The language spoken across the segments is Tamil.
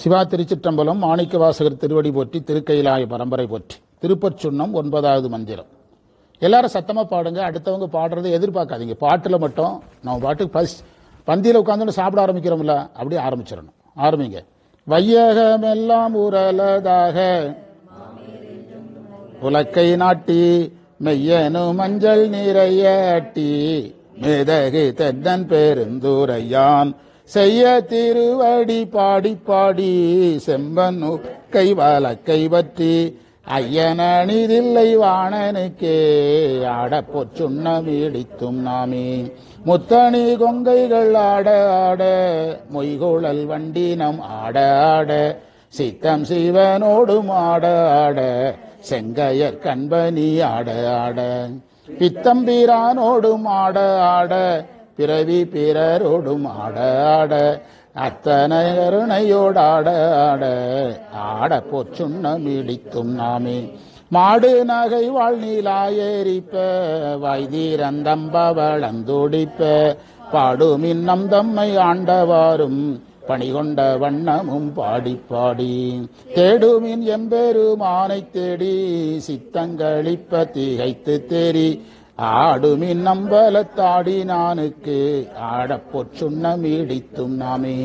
சிவா திருச்சிற்றம்பலம் மாணிக்க வாசகர் திருவடி போற்றி திருக்கைலாய பரம்பரை போற்றி திருப்பச்சுன்னம் ஒன்பதாவது மந்திரம் எல்லாரும் சத்தமா பாடுங்க அடுத்தவங்க பாடுறதை எதிர்பார்க்காதீங்க பாட்டுல மட்டும் நம்ம பாட்டுக்கு ஃபர்ஸ்ட் பந்தியில் உட்காந்து சாப்பிட ஆரம்பிக்கிறோம்ல அப்படியே ஆரம்பிச்சிடணும் ஆரம்பிங்க வையகமெல்லாம் உரலதாக உலக்கை நாட்டி மெய்யனு மஞ்சள் நிறையட்டி மேதகு தென்னன் பெருந்துரையான் செய்ய திருவடி பாடி பாடி செம்பன் கை வலக்கை பற்றி ஐயனணிதில்லை வாணனுக்கே ஆட பொச்சுண்ணம் இடித்தும் நாமே முத்தணி கொங்கைகள் ஆட ஆட மொய்குழல் வண்டினம் ஆட ஆட சித்தம் சிவனோடும் ஆட ஆட செங்கையர் கண்பனி ஆட ஆட பித்தம்பீரானோடும் ஆட ஆட பிறவி பிறரோடும் ஆட ஆட அத்தனை கருணையோடாட ஆட ஆட பொச்சுண்ணம் இடித்தும் நாமே மாடு நகை வாழ்நீலாயேரிப்ப வைதீரந்தம்பவளந்துடிப்ப பாடுமின்னம் தம்மை ஆண்டவாரும் பணிகொண்ட வண்ணமும் பாடி பாடி தேடுமின் எம்பெருமானை தேடி சித்தங்களிப்ப திகைத்து தேறி ஆடுமின் நம்பலத்தாடி நானுக்கு ஆடப் பொச்சுண்ணம் இடித்தும் நாமே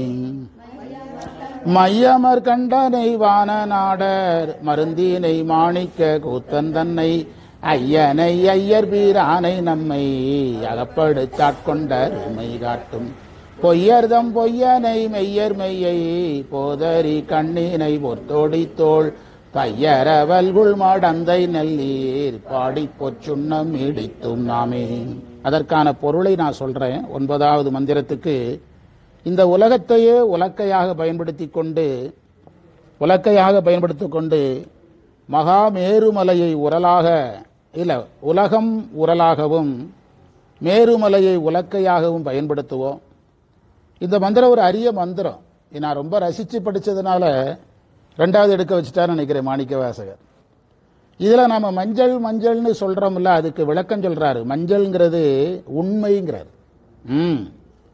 மையமர் கண்டனை வான நாடர் மருந்தினை மாணிக்க கூத்தன் தன்னை ஐயனை ஐயர் வீரானை நம்மை அகப்படுத்தாட்கொண்ட உமை காட்டும் பொய்யர்தம் பொய்யனை மெய்யர் மெய்யை போதரி கண்ணினை பொத்தோடி தோள் பையரவல்குள் மாடந்தை நெல்லீர் பாடி பொச்சுண்ணம் இடித்தும் நாமே அதற்கான பொருளை நான் சொல்றேன் ஒன்பதாவது மந்திரத்துக்கு இந்த உலகத்தையே உலக்கையாக பயன்படுத்தி கொண்டு உலக்கையாக பயன்படுத்தி கொண்டு மகா மேருமலையை உரலாக இல்ல உலகம் உரலாகவும் மேருமலையை உலக்கையாகவும் பயன்படுத்துவோம் இந்த மந்திரம் ஒரு அரிய மந்திரம் இது நான் ரொம்ப ரசித்து படித்ததுனால ரெண்டாவது எடுக்க வச்சுட்டான்னு நினைக்கிறேன் மாணிக்க வாசகர் இதில் நம்ம மஞ்சள் மஞ்சள்னு சொல்கிறோம்ல அதுக்கு விளக்கம் சொல்கிறாரு மஞ்சள்ங்கிறது உண்மைங்கிறார் ம்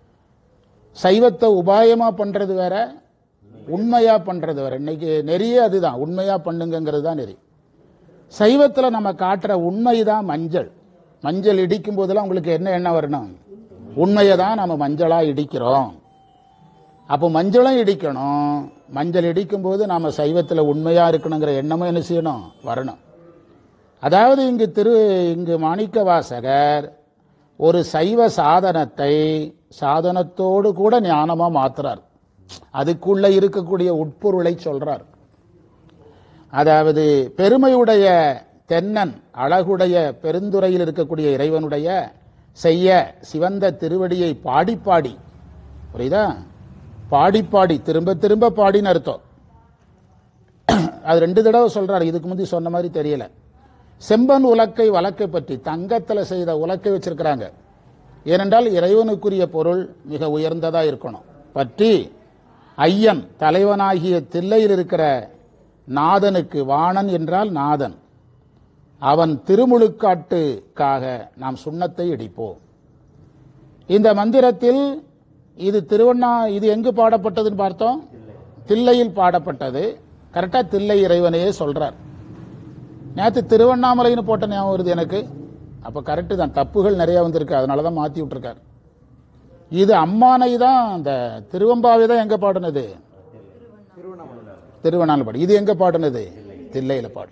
சைவத்தை உபாயமாக பண்ணுறது வேற உண்மையாக பண்ணுறது வேற இன்னைக்கு நெறிய அதுதான் உண்மையாக பண்ணுங்கிறது தான் நெறி சைவத்தில் நம்ம காட்டுற உண்மை தான் மஞ்சள் மஞ்சள் இடிக்கும் போதெல்லாம் உங்களுக்கு என்ன எண்ணம் வரணும் உண்மையை தான் நம்ம மஞ்சளாக இடிக்கிறோம் அப்போ மஞ்சளும் இடிக்கணும் மஞ்சள் இடிக்கும் போது நாம சைவத்தில் உண்மையாக இருக்கணுங்கிற எண்ணமும் என்ன செய்யணும் வரணும் அதாவது இங்கு திரு இங்கு மாணிக்க வாசகர் ஒரு சைவ சாதனத்தை சாதனத்தோடு கூட ஞானமாக மாத்துறார் அதுக்குள்ள இருக்கக்கூடிய உட்பொருளை சொல்றார் அதாவது பெருமையுடைய தென்னன் அழகுடைய பெருந்துறையில் இருக்கக்கூடிய இறைவனுடைய செய்ய சிவந்த திருவடியை பாடி பாடி புரியுதா பாடி பாடி திரும்ப திரும்ப பாடின்னு அர்த்தம் அது ரெண்டு தடவை சொல்றாரு இதுக்கு முந்தி சொன்ன மாதிரி தெரியல செம்பன் உலக்கை வழக்கை பற்றி தங்கத்துல செய்த உலக்கை வச்சிருக்கிறாங்க ஏனென்றால் இறைவனுக்குரிய பொருள் மிக உயர்ந்ததா இருக்கணும் பற்றி ஐயன் தலைவனாகிய தில்லையில் இருக்கிற நாதனுக்கு வாணன் என்றால் நாதன் அவன் திருமுழுக்காட்டுக்காக நாம் சுண்ணத்தை இடிப்போம் இந்த மந்திரத்தில் இது திருவண்ணா இது எங்கு பாடப்பட்டதுன்னு பார்த்தோம் தில்லையில் பாடப்பட்டது கரெக்டா தில்லை இறைவனையே சொல்றார் நேற்று திருவண்ணாமலைன்னு போட்ட ஞாபகம் வருது எனக்கு அப்ப கரெக்டு தான் தப்புகள் நிறைய வந்திருக்கு அதனால தான் மாத்தி விட்டுருக்கார் இது அம்மானை தான் அந்த திருவம்பாவை தான் எங்க பாடுனது திருவண்ணாமலை பாடு இது எங்க பாடுனது தில்லையில பாடு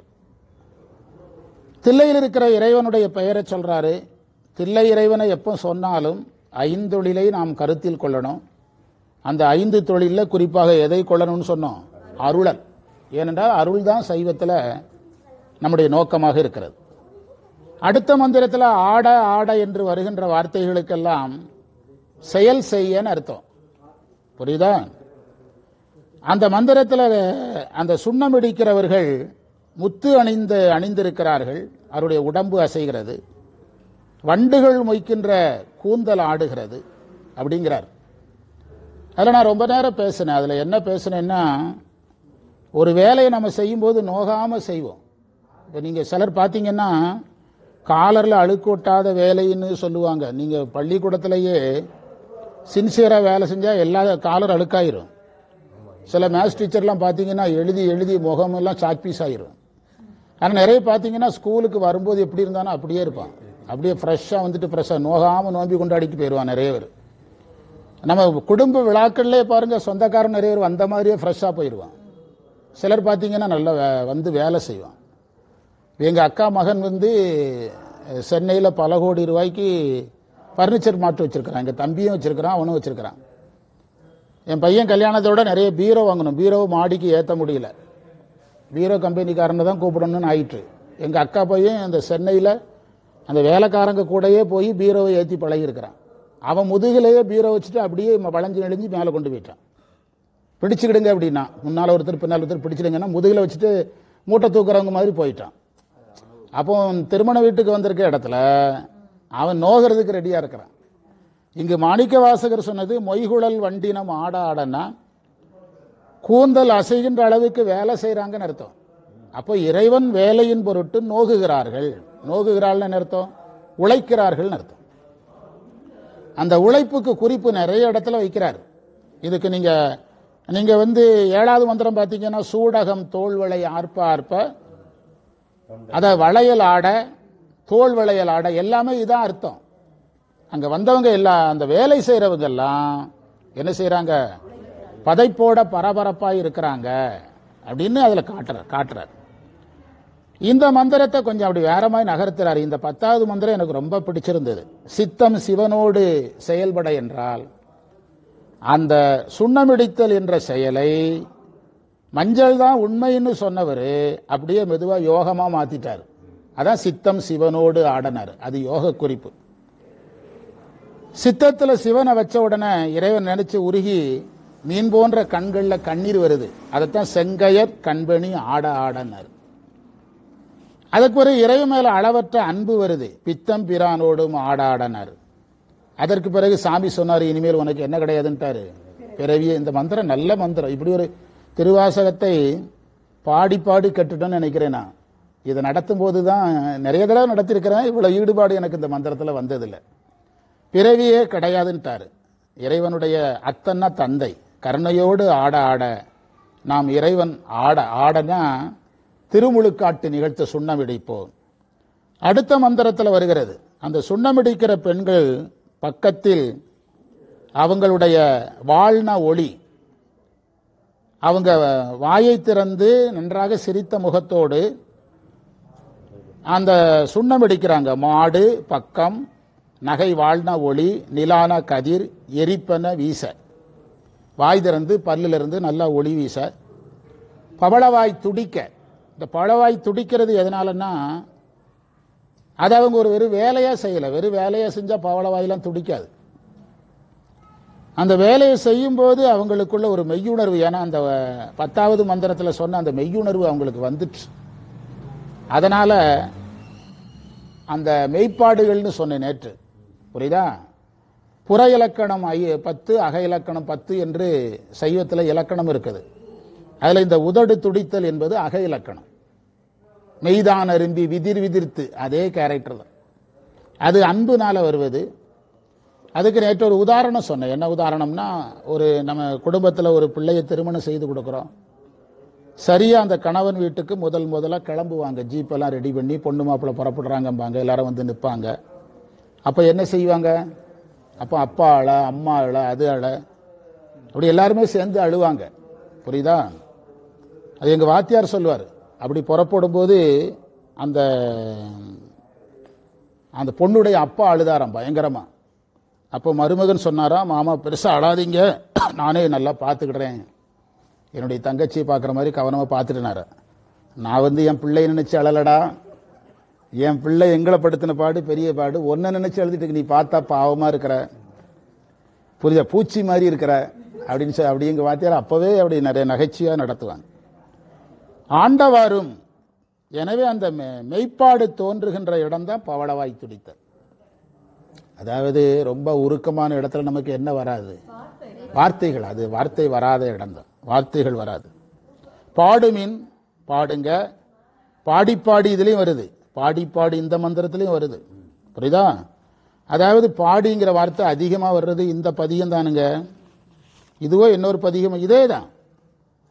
தில்லையில் இருக்கிற இறைவனுடைய பெயரை சொல்றாரு தில்லை இறைவனை எப்போ சொன்னாலும் ஐந்தொழிலை நாம் கருத்தில் கொள்ளணும் அந்த ஐந்து தொழிலில் குறிப்பாக எதை கொள்ளணும்னு சொன்னோம் அருளல் ஏனென்றால் அருள் தான் சைவத்தில் நம்முடைய நோக்கமாக இருக்கிறது அடுத்த மந்திரத்தில் ஆட ஆட என்று வருகின்ற வார்த்தைகளுக்கெல்லாம் செயல் செய்யன்னு அர்த்தம் புரியுதா அந்த மந்திரத்தில் அந்த சுண்ணம் இடிக்கிறவர்கள் முத்து அணிந்து அணிந்திருக்கிறார்கள் அவருடைய உடம்பு அசைகிறது வண்டுகள் மொய்க்கின்ற கூந்தல் ஆடுகிறது அப்படிங்கிறார் அதில் நான் ரொம்ப நேரம் பேசினேன் அதில் என்ன பேசினேன்னா ஒரு வேலையை நம்ம செய்யும்போது நோகாமல் செய்வோம் இப்போ நீங்கள் சிலர் பார்த்தீங்கன்னா காலரில் அழுக்கு ஒட்டாத வேலைன்னு சொல்லுவாங்க நீங்கள் பள்ளிக்கூடத்திலேயே சின்சியராக வேலை செஞ்சால் எல்லா காலர் அழுக்காயிரும் சில மேத்ஸ் டீச்சர்லாம் பார்த்தீங்கன்னா எழுதி எழுதி முகமெல்லாம் சாக் பீஸ் ஆயிரும் ஆனால் நிறைய பார்த்தீங்கன்னா ஸ்கூலுக்கு வரும்போது எப்படி இருந்தானோ அப்படியே இருப்பான் அப்படியே ஃப்ரெஷ்ஷாக வந்துட்டு ஃப்ரெஷ்ஷாக நோகாமல் நோம்பி கொண்டாடிட்டு போயிடுவான் நிறைய பேர் நம்ம குடும்ப விழாக்கள்லே பாருங்க சொந்தக்காரன் நிறைய பேர் வந்த மாதிரியே ஃப்ரெஷ்ஷாக போயிடுவான் சிலர் பார்த்தீங்கன்னா நல்லா வே- வந்து வேலை செய்வான் எங்கள் அக்கா மகன் வந்து சென்னையில் பல கோடி ரூபாய்க்கு ஃபர்னிச்சர் மாட்டு வச்சிருக்கிறான் எங்கள் தம்பியும் வச்சிருக்கிறான் அவனும் வச்சிருக்கிறான் என் பையன் கல்யாணத்தோட நிறைய பீரோ வாங்கணும் பீரோவை மாடிக்கு ஏற்ற முடியல பீரோ கம்பெனிக்காரனை தான் கூப்பிடணும்னு ஆயிற்று எங்கள் அக்கா பையன் அந்த சென்னையில் அந்த வேலைக்காரங்க கூடயே போய் பீரோவை ஏற்றி பழகியிருக்கிறான் அவன் முதுகிலேயே பீரோ வச்சுட்டு அப்படியே ம- வளைஞ்சு நெளிஞ்சு மேலே கொண்டு போயிட்டான் பிடிச்சிக்கிடுங்க அப்படின்னா முன்னால் ஒருத்தர் பின்னால் ஒருத்தர் பிடிச்சிடுங்கன்னா முதுகில் வச்சுட்டு மூட்டை தூக்குறவங்க மாதிரி போயிட்டான் அப்போ திருமண வீட்டுக்கு வந்திருக்க இடத்துல அவன் நோகிறதுக்கு ரெடியாக இருக்கிறான் இங்கு மாணிக்க வாசகர் சொன்னது மொய்குழல் வண்டினம் ஆட ஆடன்னா கூந்தல் அசைகின்ற அளவுக்கு வேலை செய்கிறாங்கன்னு அர்த்தம் அப்போ இறைவன் வேலையின் பொருட்டு நோகுகிறார்கள் நோகுகிறாள்னு அர்த்தம் உழைக்கிறார்கள்னு அர்த்தம் அந்த உழைப்புக்கு குறிப்பு நிறைய இடத்துல வைக்கிறார் இதுக்கு நீங்க நீங்க வந்து ஏழாவது மந்திரம் பார்த்தீங்கன்னா சூடகம் தோல்வளை ஆர்ப்ப ஆர்ப்ப அத வளையல் ஆட தோல் வளையல் ஆட எல்லாமே இதான் அர்த்தம் அங்க வந்தவங்க எல்லாம் அந்த வேலை செய்யறவங்க எல்லாம் என்ன செய்றாங்க பதைப்போட பரபரப்பா இருக்கிறாங்க அப்படின்னு அதுல காட்டுறார் காட்டுறார் இந்த மந்திரத்தை கொஞ்சம் அப்படி வேற மாதிரி நகர்த்துறாரு இந்த பத்தாவது மந்திரம் எனக்கு ரொம்ப பிடிச்சிருந்தது சித்தம் சிவனோடு செயல்பட என்றால் அந்த சுண்ணமிடித்தல் என்ற செயலை மஞ்சள் தான் உண்மைன்னு சொன்னவர் அப்படியே மெதுவா யோகமா மாத்திட்டார் அதான் சித்தம் சிவனோடு ஆடனார் அது யோக குறிப்பு சித்தத்துல சிவனை வச்ச உடனே இறைவன் நினைச்சு உருகி மீன் போன்ற கண்கள்ல கண்ணீர் வருது அதைத்தான் செங்கையர் கண்பணி ஆட ஆடனார் அதுக்கு பிறகு இறைவன் மேல அளவற்ற அன்பு வருது பித்தம் பிரானோடும் ஆடாடனார் அதற்கு பிறகு சாமி சொன்னார் இனிமேல் உனக்கு என்ன கிடையாதுன்ட்டாரு பிறவியே இந்த மந்திரம் நல்ல மந்திரம் இப்படி ஒரு திருவாசகத்தை பாடி பாடி கட்டுட்டோன்னு நினைக்கிறேன் நான் இதை நடத்தும் போது தான் நிறைய தடவை நடத்திருக்கிறேன் இவ்வளவு ஈடுபாடு எனக்கு இந்த மந்திரத்தில் வந்ததில்லை பிறவியே கிடையாதுன்ட்டாரு இறைவனுடைய அத்தன்னா தந்தை கருணையோடு ஆட ஆட நாம் இறைவன் ஆட ஆடனா திருமுழுக்காட்டு நிகழ்த்த சுண்ணமிடிப்போம் அடுத்த மந்திரத்தில் வருகிறது அந்த சுண்ணமிடிக்கிற பெண்கள் பக்கத்தில் அவங்களுடைய வாழ்ன ஒளி அவங்க வாயை திறந்து நன்றாக சிரித்த முகத்தோடு அந்த சுண்ணம் இடிக்கிறாங்க மாடு பக்கம் நகை வாழ்ன ஒளி நிலான கதிர் எரிப்பன வீச வாய் திறந்து பல்லிலிருந்து நல்லா ஒளி வீச பவளவாய் துடிக்க இந்த பவளவாய் துடிக்கிறது எதனாலன்னா அது அவங்க ஒரு வெறும் வேலையா செய்யல வெறும் வேலையா செஞ்சா பவளவாயெல்லாம் துடிக்காது அந்த வேலையை செய்யும்போது அவங்களுக்குள்ள ஒரு மெய்யுணர்வு ஏன்னா அந்த பத்தாவது மந்திரத்தில் சொன்ன அந்த மெய்யுணர்வு அவங்களுக்கு வந்துச்சு அதனால அந்த மெய்ப்பாடுகள்னு சொன்னேன் நேற்று புரியுதா புற இலக்கணம் ஐ பத்து அக இலக்கணம் பத்து என்று சைவத்தில் இலக்கணம் இருக்குது அதில் இந்த உதடு துடித்தல் என்பது அக இலக்கணம் மெய்தான் அரும்பி விதிர் விதிர்த்து அதே கேரக்டர் தான் அது அன்புனால வருவது அதுக்கு நேற்று ஒரு உதாரணம் சொன்னேன் என்ன உதாரணம்னா ஒரு நம்ம குடும்பத்தில் ஒரு பிள்ளையை திருமணம் செய்து கொடுக்குறோம் சரியா அந்த கணவன் வீட்டுக்கு முதல் முதல்ல கிளம்புவாங்க ஜீப்பெல்லாம் ரெடி பண்ணி பொண்ணு மாப்பிள்ளை புறப்படுறாங்கம்பாங்க எல்லாரும் வந்து நிற்பாங்க அப்போ என்ன செய்வாங்க அப்போ அப்பா அழ அம்மா அழ அது அழ அப்படி எல்லாருமே சேர்ந்து அழுவாங்க புரியுதா அது எங்கள் வாத்தியார் சொல்லுவார் அப்படி புறப்படும் போது அந்த அந்த பொண்ணுடைய அப்பா அழுதாராம் பயங்கரமா அப்போ மருமகன் சொன்னாராம் மாமா பெருசாக அழாதீங்க நானே நல்லா பார்த்துக்கிடுறேன் என்னுடைய தங்கச்சியை பார்க்குற மாதிரி கவனமாக பார்த்துட்டுனாரு நான் வந்து என் பிள்ளையை நினச்சி அழலடா என் பிள்ளை எங்களை படுத்தின பாடு பெரிய பாடு ஒன்றை நினச்சி எழுதிட்டு நீ பார்த்தா பாவமாக இருக்கிற புரியுதா பூச்சி மாதிரி இருக்கிற அப்படின்னு சொல்லி அப்படி எங்கள் வாத்தியார் அப்போவே அப்படி நிறைய நகைச்சுவையாக நடத்துவாங்க ஆண்டவாரும் எனவே அந்த மெ- மெய்ப்பாடு தோன்றுகின்ற இடம்தான் பவளவாய் துடித்தல் அதாவது ரொம்ப உருக்கமான இடத்துல நமக்கு என்ன வராது வார்த்தைகள் அது வார்த்தை வராத இடம்தான் வார்த்தைகள் வராது பாடுமின் பாடுங்க பாடி பாடி இதுலயும் வருது பாடி பாடி இந்த மந்திரத்திலையும் வருது புரியுதா அதாவது பாடிங்கிற வார்த்தை அதிகமாக வர்றது இந்த பதியம் தானுங்க இதுவோ இன்னொரு பதிகம் இதே தான்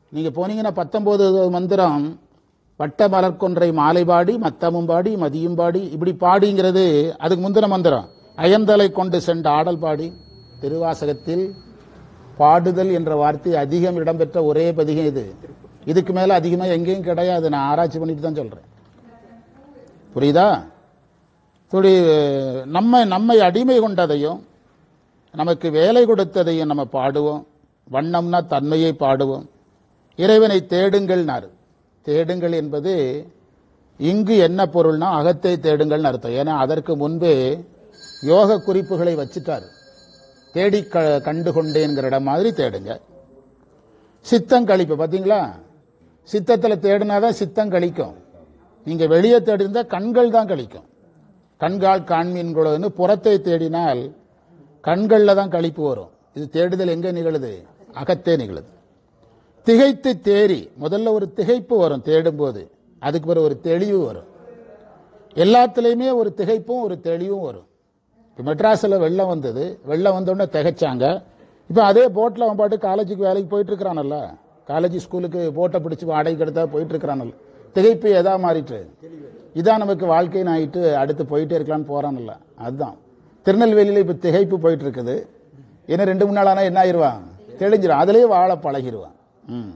நீங்க போனீங்கன்னா பத்தொன்பது மந்திரம் வட்ட மலர்கொன்றை மாலை பாடி மத்தமும் பாடி மதியும் பாடி இப்படி பாடிங்கிறது அதுக்கு முந்தின மந்திரம் அயந்தலை கொண்டு சென்ற ஆடல் பாடி திருவாசகத்தில் பாடுதல் என்ற வார்த்தை அதிகம் இடம்பெற்ற ஒரே பதிகம் இது இதுக்கு மேல அதிகமா எங்கேயும் கிடையாது நான் ஆராய்ச்சி பண்ணிட்டு தான் சொல்றேன் புரியுதா துடி நம்ம நம்மை அடிமை கொண்டதையும் நமக்கு வேலை கொடுத்ததையும் நம்ம பாடுவோம் வண்ணம்னா தன்மையை பாடுவோம் இறைவனை தேடுங்கள்னாரு தேடுங்கள் என்பது இங்கு என்ன பொருள்னா அகத்தை தேடுங்கள்னு அர்த்தம் ஏன்னா அதற்கு முன்பே யோக குறிப்புகளை வச்சுட்டாரு தேடி க கண்டு கொண்டேங்கிற இடம் மாதிரி தேடுங்க சித்தம் கழிப்பு பார்த்தீங்களா சித்தத்தில் தேடினாதான் சித்தம் கழிக்கும் நீங்க வெளியே தேடிருந்தா கண்கள் தான் கழிக்கும் கண்கால் காண்மீன்களோன்னு புறத்தை தேடினால் கண்களில் தான் கழிப்பு வரும் இது தேடுதல் எங்க நிகழுது அகத்தே நிகழுது திகைத்து தேறி முதல்ல ஒரு திகைப்பு வரும் தேடும்போது அதுக்கு பிறகு ஒரு தெளிவு வரும் எல்லாத்துலேயுமே ஒரு திகைப்பும் ஒரு தெளிவும் வரும் இப்போ மெட்ராஸில் வெள்ளம் வந்தது வெள்ளம் வந்தோடனே திகைச்சாங்க இப்போ அதே போட்டில் அவன் பாட்டு காலேஜுக்கு வேலைக்கு போயிட்டு இருக்கிறானல்ல காலேஜ் ஸ்கூலுக்கு போட்டை பிடிச்சி வாடகைக்கு எடுத்தா போயிட்டு இருக்கிறானல்ல திகைப்பு எதா மாறிட்டு இதான் நமக்கு வாழ்க்கைன்னு ஆயிட்டு அடுத்து போயிட்டே இருக்கலாம்னு போறானல்ல அதுதான் திருநெல்வேலியில் இப்போ திகைப்பு போயிட்டு இருக்குது ஏன்னா ரெண்டு மூணு நாள் ஆனால் என்ன ஆயிடுவான் தெளிஞ்சிடும் அதுலேயே வாழ பழகிடுவான் ம்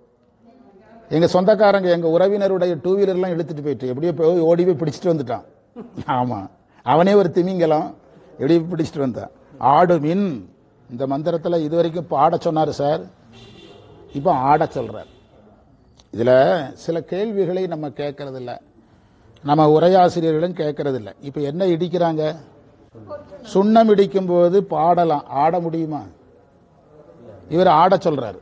எங்க சொந்தக்காரங்க எங்க உறவினருடைய டூ வீலர்லாம் எடுத்துட்டு போயிட்டு எப்படியோ போய் ஓடி போய் பிடிச்சிட்டு வந்துட்டான் ஆமா அவனே ஒரு திமிங்கலம் எப்படியோ போய் பிடிச்சிட்டு வந்தான் ஆடு மின் இந்த மந்திரத்தில் இது வரைக்கும் பாட சொன்னார் சார் இப்போ ஆட சொல்றார் இதுல சில கேள்விகளை நம்ம கேட்கறது இல்ல நம்ம உரையாசிரியர்களும் கேட்கறது இல்ல இப்போ என்ன இடிக்கிறாங்க சுண்ணம் இடிக்கும் போது பாடலாம் ஆட முடியுமா இவர் ஆட சொல்றாரு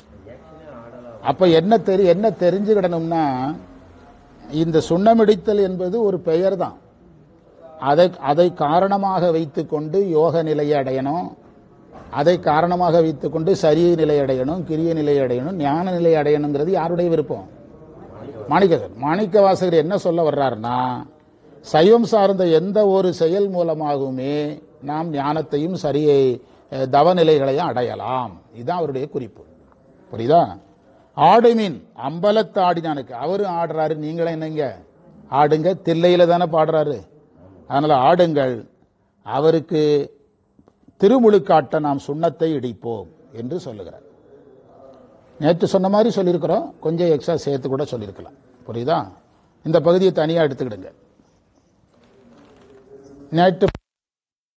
அப்ப என்ன தெரி என்ன தெரிஞ்சுக்கிடணும்னா இந்த சுண்ணமிடித்தல் என்பது ஒரு பெயர் தான் அதை அதை காரணமாக வைத்துக்கொண்டு யோக நிலையை அடையணும் அதை காரணமாக வைத்துக்கொண்டு சரிய நிலை அடையணும் கிரிய நிலை அடையணும் ஞான நிலை அடையணுங்கிறது யாருடைய விருப்பம் மாணிக்கர் மாணிக்க வாசகர் என்ன சொல்ல வர்றாருன்னா சைவம் சார்ந்த எந்த ஒரு செயல் மூலமாகவுமே நாம் ஞானத்தையும் சரியை அஹ், தவநிலைகளையும் அடையலாம் இதுதான் அவருடைய குறிப்பு புரியுதா ஆடுமீன் அம்பலத்தாடினானுக்கு அவரும் ஆடுறாரு நீங்களும் என்னங்க ஆடுங்க தில்லையில தானே பாடுறாரு அதனால ஆடுங்கள் அவருக்கு திருமுழுக்காட்ட நாம் சுண்ணத்தை இடிப்போம் என்று சொல்லுகிறார் நேற்று சொன்ன மாதிரி சொல்லியிருக்கிறோம் கொஞ்சம் எக்ஸ்ட்ரா சேர்த்து கூட சொல்லியிருக்கலாம் புரியுதா இந்த பகுதியை தனியாக எடுத்துக்கிடுங்க நேற்று